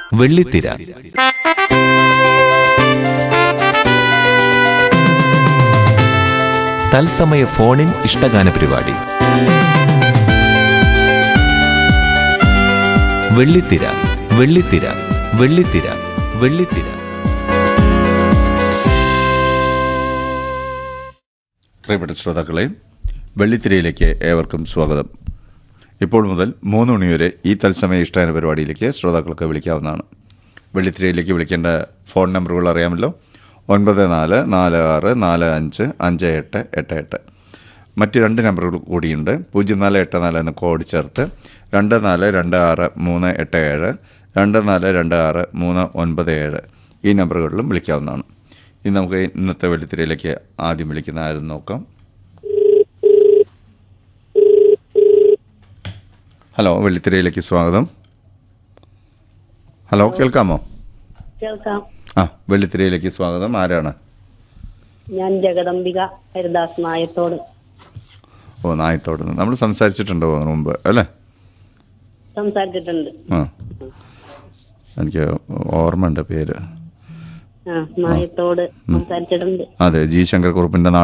വെള്ളിത്തിര തത്സമയ ഫോണിൻ ഇഷ്ടഗാന പരിപാടി വെള്ളിത്തിര വെള്ളിത്തിര വെള്ളിത്തിര വെള്ളിത്തിര പ്രിയപ്പെട്ട ശ്രോതാക്കളെ വെള്ളിത്തിരയിലേക്ക് ഏവർക്കും സ്വാഗതം ഇപ്പോൾ മുതൽ മൂന്ന് മണിവരെ ഈ തത്സമയ ഇഷ്ടാന പരിപാടിയിലേക്ക് ശ്രോതാക്കൾക്ക് വിളിക്കാവുന്നതാണ് വെള്ളിത്തിരയിലേക്ക് വിളിക്കേണ്ട ഫോൺ നമ്പറുകൾ അറിയാമല്ലോ ഒൻപത് നാല് നാല് ആറ് നാല് അഞ്ച് അഞ്ച് എട്ട് എട്ട് എട്ട് മറ്റ് രണ്ട് നമ്പറുകൾ കൂടിയുണ്ട് പൂജ്യം നാല് എട്ട് നാല് എന്ന കോഡ് ചേർത്ത് രണ്ട് നാല് രണ്ട് ആറ് മൂന്ന് എട്ട് ഏഴ് രണ്ട് നാല് രണ്ട് ആറ് മൂന്ന് ഒൻപത് ഏഴ് ഈ നമ്പറുകളിലും വിളിക്കാവുന്നതാണ് ഇനി നമുക്ക് ഇന്നത്തെ വെള്ളിത്തിരയിലേക്ക് ആദ്യം വിളിക്കുന്ന ആരും നോക്കാം ഹലോ വെള്ളിത്തിരയിലേക്ക് സ്വാഗതം ഹലോ കേൾക്കാമോ കേൾക്കാം ആ വെള്ളിത്തിരയിലേക്ക് സ്വാഗതം ആരാണ് ഞാൻ ജഗദംബിക ഹരിദാസ് നായത്തോട് ഓ നായത്തോട് നമ്മൾ സംസാരിച്ചിട്ടുണ്ടോ അതിന് മുമ്പ് അല്ലേ സംസാരിച്ചിട്ടുണ്ട് ആ എനിക്ക് ഓർമ്മയുണ്ട് പേര് ആ നായത്തോട് സംസാരിച്ചിട്ടുണ്ട് അതെ ജി ശങ്കർ കുറുപ്പിൻ്റെ